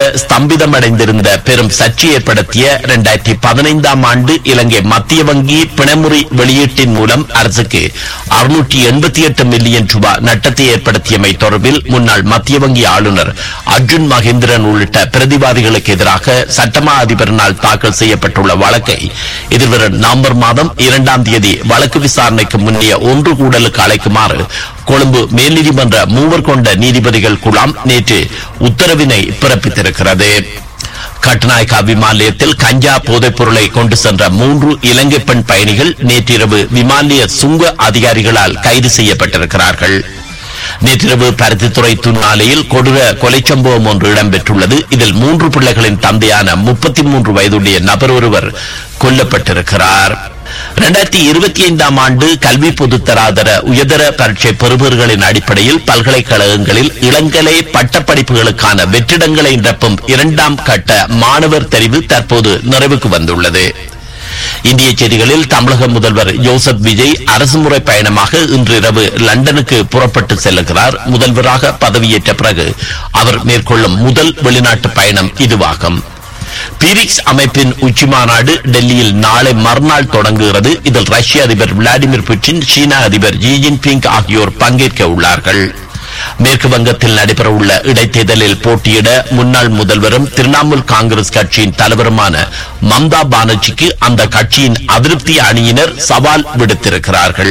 ஸ்தம்பிதமடைந்திருந்த பெரும் சர்ச்சை ஏற்படுத்திய இரண்டாயிரத்தி பதினைந்தாம் ஆண்டு இலங்கை மத்திய வங்கி பிணமுறி வெளியீட்டின் மூலம் அரசுக்கு அறுநூற்றி எண்பத்தி எட்டு மில்லியன் ரூபாய் நட்டத்தை ஏற்படுத்தியமை தொடர்பில் முன்னாள் மத்திய வங்கி ஆளுநர் அர்ஜுன் மகேந்திரன் உள்ளிட்ட பிரதிவாதிகளுக்கு எதிராக சட்டமா அதிபரினால் தாக்கல் செய்யப்பட்டுள்ள வழக்கை எதிர்வரும் நவம்பர் மாதம் இரண்டாம் தேதி வழக்கு விசாரணைக்கு முன்னைய ஒன்று கூடலுக்கு அழைக்குமாறு கொழும்பு மேல்நீதிமன்ற மூவர் கொண்ட நீதிபதிகள் குழாம் நேற்று உத்தரவினை பிறப்பித்திருக்கிறது கட்டுநாயக்கா விமான நிலையத்தில் கஞ்சா போதைப் பொருளை கொண்டு சென்ற மூன்று இலங்கை பெண் பயணிகள் நேற்றிரவு விமான நிலைய சுங்க அதிகாரிகளால் கைது செய்யப்பட்டிருக்கிறார்கள் நேற்றிரவு பருத்தித்துறை துன்னாலையில் கொடூர கொலை சம்பவம் ஒன்று இடம்பெற்றுள்ளது இதில் மூன்று பிள்ளைகளின் தந்தையான முப்பத்தி மூன்று வயதுடைய நபர் ஒருவர் கொல்லப்பட்டிருக்கிறார் இரண்டாயிரத்தி இருபத்தி ஐந்தாம் ஆண்டு கல்வி பொதுத்தராதர உயர்தர பரீட்சை பெறுபவர்களின் அடிப்படையில் பல்கலைக்கழகங்களில் இளங்கலை பட்டப்படிப்புகளுக்கான வெற்றிடங்களை நிரப்பும் இரண்டாம் கட்ட மாணவர் தெரிவு தற்போது நிறைவுக்கு வந்துள்ளது இந்திய செய்திகளில் தமிழக முதல்வர் ஜோசப் விஜய் அரசுமுறை பயணமாக இன்று இரவு லண்டனுக்கு புறப்பட்டு செல்லுகிறார் முதல்வராக பதவியேற்ற பிறகு அவர் மேற்கொள்ளும் முதல் வெளிநாட்டு பயணம் இதுவாகும் பீரிக்ஸ் அமைப்பின் உச்சி மாநாடு டெல்லியில் நாளை மறுநாள் தொடங்குகிறது இதில் ரஷ்ய அதிபர் விளாடிமிர் புட்டின் சீன அதிபர் ஜி ஜின்பிங் ஆகியோர் பங்கேற்க உள்ளார்கள் மேற்கு வங்கத்தில் நடைபெறவுள்ள இடைத்தேர்தலில் போட்டியிட முன்னாள் முதல்வரும் திரிணாமுல் காங்கிரஸ் கட்சியின் தலைவருமான மம்தா பானர்ஜிக்கு அந்த கட்சியின் அதிருப்தி அணியினர் சவால் விடுத்திருக்கிறார்கள்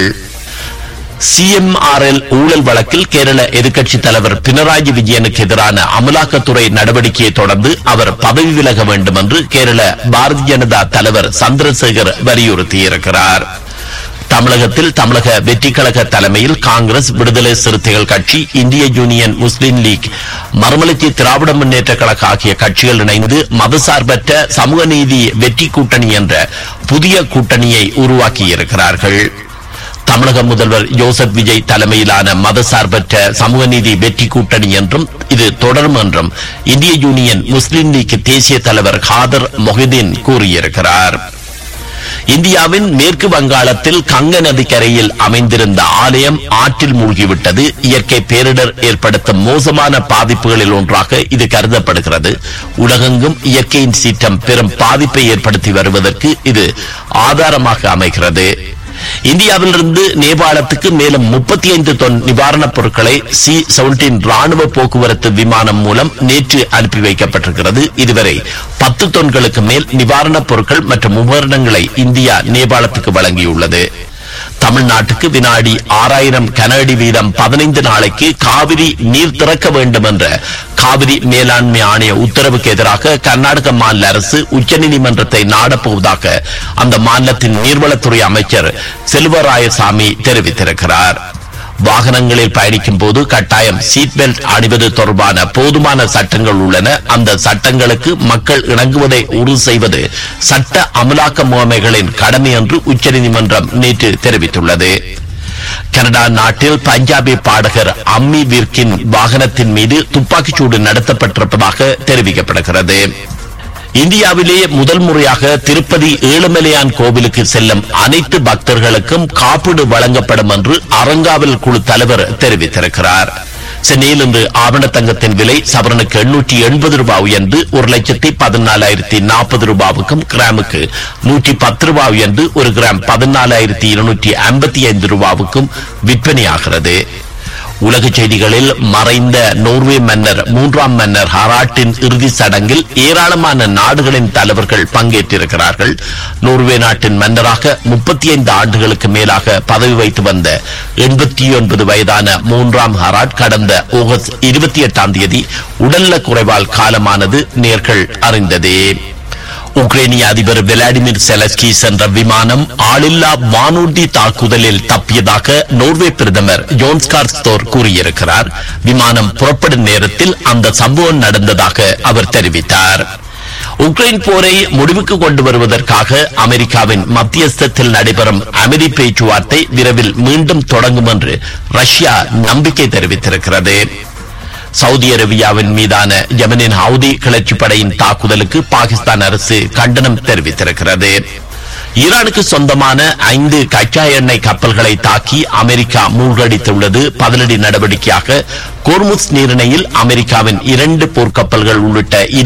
சிஎம்ஆர்எல் ஊழல் வழக்கில் கேரள எதிர்க்கட்சித் தலைவர் பினராயி விஜயனுக்கு எதிரான அமலாக்கத்துறை நடவடிக்கையை தொடர்ந்து அவர் பதவி விலக வேண்டும் என்று கேரள பாரதிய ஜனதா தலைவர் சந்திரசேகர் வலியுறுத்தியிருக்கிறார் தமிழகத்தில் தமிழக வெற்றி கழக தலைமையில் காங்கிரஸ் விடுதலை சிறுத்தைகள் கட்சி இந்திய யூனியன் முஸ்லீம் லீக் மறுமலர்ச்சி திராவிட முன்னேற்ற கழக ஆகிய கட்சிகள் இணைந்து மதசார்பற்ற சமூக நீதி வெற்றி கூட்டணி என்ற புதிய கூட்டணியை உருவாக்கியிருக்கிறார்கள் தமிழக முதல்வர் ஜோசப் விஜய் தலைமையிலான மதசார்பற்ற சமூக நீதி வெற்றி கூட்டணி என்றும் இது தொடரும் என்றும் இந்திய யூனியன் முஸ்லீம் லீக் தேசிய தலைவர் காதர் மொஹிதீன் கூறியிருக்கிறார் இந்தியாவின் மேற்கு வங்காளத்தில் கங்க நதிக்கரையில் அமைந்திருந்த ஆலயம் ஆற்றில் மூழ்கிவிட்டது இயற்கை பேரிடர் ஏற்படுத்தும் மோசமான பாதிப்புகளில் ஒன்றாக இது கருதப்படுகிறது உலகெங்கும் இயற்கையின் சீற்றம் பெரும் பாதிப்பை ஏற்படுத்தி வருவதற்கு இது ஆதாரமாக அமைகிறது இந்தியாவிலிருந்து நேபாளத்துக்கு மேலும் முப்பத்தி ஐந்து தொன் நிவாரணப் பொருட்களை சி செவன்டீன் ராணுவ போக்குவரத்து விமானம் மூலம் நேற்று அனுப்பி வைக்கப்பட்டிருக்கிறது இதுவரை பத்து தொன்களுக்கு மேல் நிவாரணப் பொருட்கள் மற்றும் உபகரணங்களை இந்தியா நேபாளத்துக்கு வழங்கியுள்ளது தமிழ்நாட்டுக்கு வினாடி ஆறாயிரம் கனஅடி வீதம் பதினைந்து நாளைக்கு காவிரி நீர் திறக்க வேண்டும் என்ற காவிரி மேலாண்மை ஆணைய உத்தரவுக்கு எதிராக கர்நாடக மாநில அரசு உச்சநீதிமன்றத்தை நாடப்போவதாக அந்த மாநிலத்தின் நீர்வளத்துறை அமைச்சர் செல்வராயசாமி தெரிவித்திருக்கிறார் வாகனங்களில் பயணிக்கும் போது கட்டாயம் சீட் பெல்ட் அணிவது தொடர்பான போதுமான சட்டங்கள் உள்ளன அந்த சட்டங்களுக்கு மக்கள் இணங்குவதை உறுதி செய்வது சட்ட அமலாக்க முகமைகளின் கடமை என்று உச்சநீதிமன்றம் நேற்று தெரிவித்துள்ளது கனடா நாட்டில் பஞ்சாபி பாடகர் அம்மி விர்கின் வாகனத்தின் மீது துப்பாக்கிச்சூடு நடத்தப்பட்டிருப்பதாக தெரிவிக்கப்படுகிறது இந்தியாவிலேயே முதல் முறையாக திருப்பதி ஏழுமலையான் கோவிலுக்கு செல்லும் அனைத்து பக்தர்களுக்கும் காப்பீடு வழங்கப்படும் என்று அறங்காவல் குழு தலைவர் தெரிவித்திருக்கிறார் சென்னையில் இன்று ஆவண தங்கத்தின் விலை சவரனுக்கு எண்ணூற்றி எண்பது ரூபாய் உயர்ந்து ஒரு லட்சத்தி பதினாலாயிரத்தி நாற்பது ரூபாவுக்கும் கிராமுக்கு நூற்றி பத்து ரூபாய் உயர்ந்து ஒரு கிராம் பதினாலாயிரத்தி இருநூற்றி ஐம்பத்தி ஐந்து ரூபாவுக்கும் விற்பனையாகிறது உலக செய்திகளில் மறைந்த நோர்வே மன்னர் மூன்றாம் மன்னர் ஹராட்டின் இறுதி சடங்கில் ஏராளமான நாடுகளின் தலைவர்கள் பங்கேற்றிருக்கிறார்கள் நோர்வே நாட்டின் மன்னராக முப்பத்தி ஐந்து ஆண்டுகளுக்கு மேலாக பதவி வைத்து வந்த எண்பத்தி ஒன்பது வயதான மூன்றாம் ஹராட் கடந்த ஆகஸ்ட் இருபத்தி எட்டாம் தேதி உடல்நல குறைவால் காலமானது நேர்கள் அறிந்ததே உக்ரைனிய அதிபர் விளாடிமிர் செலஸ்கி சென்ற விமானம் ஆளில்லா வானூர்தி தாக்குதலில் தப்பியதாக நோர்வே பிரதமர் ஜோன்ஸ்கார்ஸ்தோர் கூறியிருக்கிறார் விமானம் புறப்படும் நேரத்தில் அந்த சம்பவம் நடந்ததாக அவர் தெரிவித்தார் உக்ரைன் போரை முடிவுக்கு கொண்டு வருவதற்காக அமெரிக்காவின் மத்தியஸ்தத்தில் நடைபெறும் அமைதி பேச்சுவார்த்தை விரைவில் மீண்டும் தொடங்கும் என்று ரஷ்யா நம்பிக்கை தெரிவித்திருக்கிறது சவுதி அரேபியாவின் மீதான யமனின் ஹவுதி கிளர்ச்சி படையின் தாக்குதலுக்கு பாகிஸ்தான் அரசு கண்டனம் தெரிவித்திருக்கிறது ஈரானுக்கு சொந்தமான ஐந்து கச்சா எண்ணெய் கப்பல்களை தாக்கி அமெரிக்கா மூழ்கடித்துள்ளது பதிலடி நடவடிக்கையாக கோர்முஸ் நீரிணையில் அமெரிக்காவின் இரண்டு போர்க்கப்பல்கள் உள்ளிட்ட